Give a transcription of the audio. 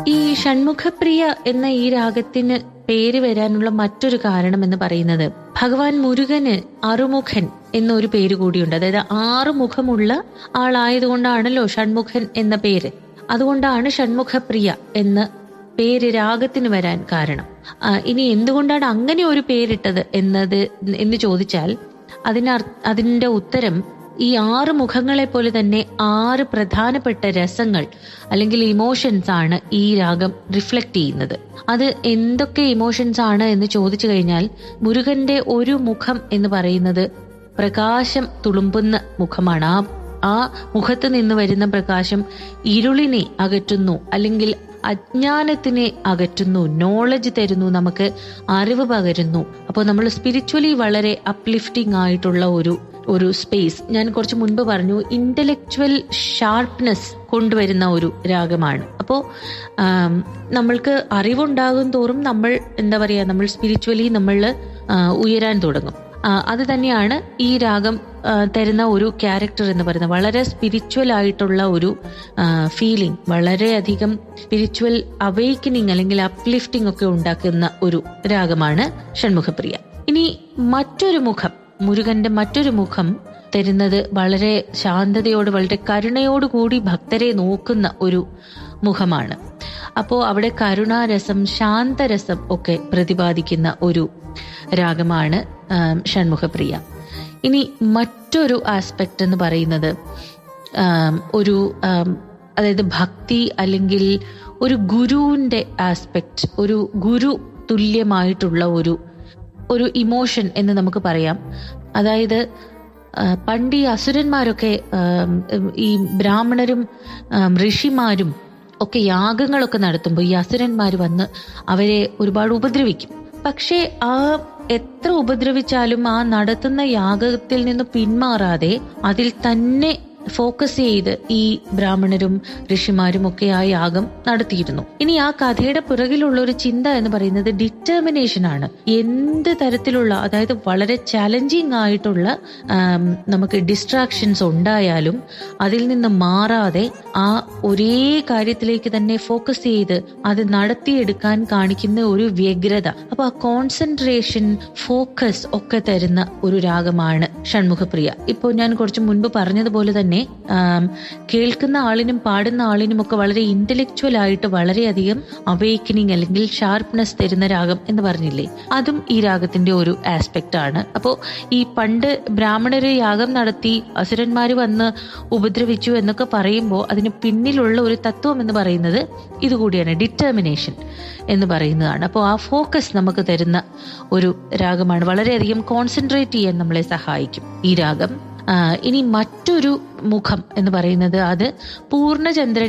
ഈ ഷൺമുഖപ്രിയ എന്ന ഈ രാഗത്തിന് പേര് വരാനുള്ള മറ്റൊരു കാരണം എന്ന് പറയുന്നത് ഭഗവാൻ മുരുകന് അറുമുഖൻ എന്നൊരു പേര് കൂടിയുണ്ട് അതായത് ആറു മുഖമുള്ള ആളായതുകൊണ്ടാണല്ലോ ഷൺമുഖൻ എന്ന പേര് അതുകൊണ്ടാണ് ഷൺമുഖപ്രിയ എന്ന പേര് രാഗത്തിന് വരാൻ കാരണം ആ, ഇനി എന്തുകൊണ്ടാണ് അങ്ങനെ ഒരു പേരിട്ടത് എന്നത് എന്ന് ചോദിച്ചാൽ അതിനർ അതിന്റെ ഉത്തരം ഈ ആറ് മുഖങ്ങളെ പോലെ തന്നെ ആറ് പ്രധാനപ്പെട്ട രസങ്ങൾ അല്ലെങ്കിൽ ഇമോഷൻസ് ആണ് ഈ രാഗം റിഫ്ലക്ട് ചെയ്യുന്നത് അത് എന്തൊക്കെ ഇമോഷൻസ് ആണ് എന്ന് ചോദിച്ചു കഴിഞ്ഞാൽ മുരുകന്റെ ഒരു മുഖം എന്ന് പറയുന്നത് പ്രകാശം തുളുമ്പുന്ന മുഖമാണ് ആ ആ മുഖത്ത് നിന്ന് വരുന്ന പ്രകാശം ഇരുളിനെ അകറ്റുന്നു അല്ലെങ്കിൽ അജ്ഞാനത്തിനെ അകറ്റുന്നു നോളജ് തരുന്നു നമുക്ക് അറിവ് പകരുന്നു അപ്പോൾ നമ്മൾ സ്പിരിച്വലി വളരെ അപ്ലിഫ്റ്റിംഗ് ആയിട്ടുള്ള ഒരു ഒരു സ്പേസ് ഞാൻ കുറച്ച് മുൻപ് പറഞ്ഞു ഇന്റലക്ച്വൽ ഷാർപ്നെസ് കൊണ്ടുവരുന്ന ഒരു രാഗമാണ് അപ്പോൾ നമ്മൾക്ക് അറിവുണ്ടാകും തോറും നമ്മൾ എന്താ പറയുക നമ്മൾ സ്പിരിച്വലി നമ്മൾ ഉയരാൻ തുടങ്ങും ആ, അത് തന്നെയാണ് ഈ രാഗം ആ, തരുന്ന ഒരു ക്യാരക്ടർ എന്ന് പറയുന്നത് വളരെ സ്പിരിച്വൽ ആയിട്ടുള്ള ഒരു ഫീലിംഗ് വളരെയധികം സ്പിരിച്വൽ അവേക്കനിങ് അല്ലെങ്കിൽ അപ്ലിഫ്റ്റിംഗ് ഒക്കെ ഉണ്ടാക്കുന്ന ഒരു രാഗമാണ് ഷൺമുഖപ്രിയ ഇനി മറ്റൊരു മുഖം മുരുകന്റെ മറ്റൊരു മുഖം തരുന്നത് വളരെ ശാന്തതയോട് വളരെ കരുണയോടുകൂടി ഭക്തരെ നോക്കുന്ന ഒരു മുഖമാണ് അപ്പോൾ അവിടെ കരുണാരസം ശാന്തരസം ഒക്കെ പ്രതിപാദിക്കുന്ന ഒരു രാഗമാണ് ആം, ഷൺമുഖപ്രിയ ഇനി മറ്റൊരു ആസ്പെക്ട് എന്ന് പറയുന്നത് ആം, ഒരു ആം, അതായത് ഭക്തി അല്ലെങ്കിൽ ഒരു ഗുരുവിന്റെ ആസ്പെക്ട് ഒരു ഗുരു തുല്യമായിട്ടുള്ള ഒരു ഒരു ഇമോഷൻ എന്ന് നമുക്ക് പറയാം അതായത് ആ, പണ്ട് ഈ അസുരന്മാരൊക്കെ ആം, ഈ ബ്രാഹ്മണരും ആം, ഋഷിമാരും ഒക്കെ യാഗങ്ങളൊക്കെ നടത്തുമ്പോൾ ഈ അസുരന്മാർ വന്ന് അവരെ ഒരുപാട് ഉപദ്രവിക്കും പക്ഷേ ആ എത്ര ഉപദ്രവിച്ചാലും ആ നടത്തുന്ന യാഗത്തിൽ നിന്ന് പിന്മാറാതെ അതിൽ തന്നെ ഫോക്കസ് ചെയ്ത് ഈ ബ്രാഹ്മണരും ഋഷിമാരും ഒക്കെ ആ യാഗം നടത്തിയിരുന്നു ഇനി ആ കഥയുടെ പുറകിലുള്ള ഒരു ചിന്ത എന്ന് പറയുന്നത് ഡിറ്റർമിനേഷൻ ആണ് എന്ത് തരത്തിലുള്ള അതായത് വളരെ ചലഞ്ചിങ് ആയിട്ടുള്ള ആം, നമുക്ക് ഡിസ്ട്രാക്ഷൻസ് ഉണ്ടായാലും അതിൽ നിന്ന് മാറാതെ ആ ഒരേ കാര്യത്തിലേക്ക് തന്നെ ഫോക്കസ് ചെയ്ത് അത് നടത്തിയെടുക്കാൻ കാണിക്കുന്ന ഒരു വ്യഗ്രത അപ്പൊ ആ കോൺസെൻട്രേഷൻ ഫോക്കസ് ഒക്കെ തരുന്ന ഒരു രാഗമാണ് ഷൺമുഖപ്രിയ ഇപ്പോൾ ഞാൻ കുറച്ച് മുൻപ് പറഞ്ഞതുപോലെ തന്നെ ആം, കേൾക്കുന്ന ആളിനും പാടുന്ന ആളിനും ഒക്കെ വളരെ ഇന്റലക്ച്വൽ ആയിട്ട് വളരെയധികം അവേക്കനിങ് അല്ലെങ്കിൽ ഷാർപ്നെസ് തരുന്ന രാഗം എന്ന് പറഞ്ഞില്ലേ അതും ഈ രാഗത്തിന്റെ ഒരു ആസ്പെക്ട് ആണ് അപ്പോൾ ഈ പണ്ട് ബ്രാഹ്മണര് യാഗം നടത്തി അസുരന്മാര് വന്ന് ഉപദ്രവിച്ചു എന്നൊക്കെ പറയുമ്പോൾ അതിന് പിന്നിലുള്ള ഒരു തത്വം എന്ന് പറയുന്നത് ഇതുകൂടിയാണ് ഡിറ്റർമിനേഷൻ എന്ന് പറയുന്നതാണ് അപ്പോൾ ആ ഫോക്കസ് നമുക്ക് തരുന്ന ഒരു രാഗമാണ് വളരെയധികം കോൺസെൻട്രേറ്റ് ചെയ്യാൻ നമ്മളെ സഹായിക്കും ഈ രാഗം ആ, ഇനി മറ്റൊരു മുഖം എന്ന് പറയുന്നത് അത് പൂർണ്ണചന്ദ്രൻ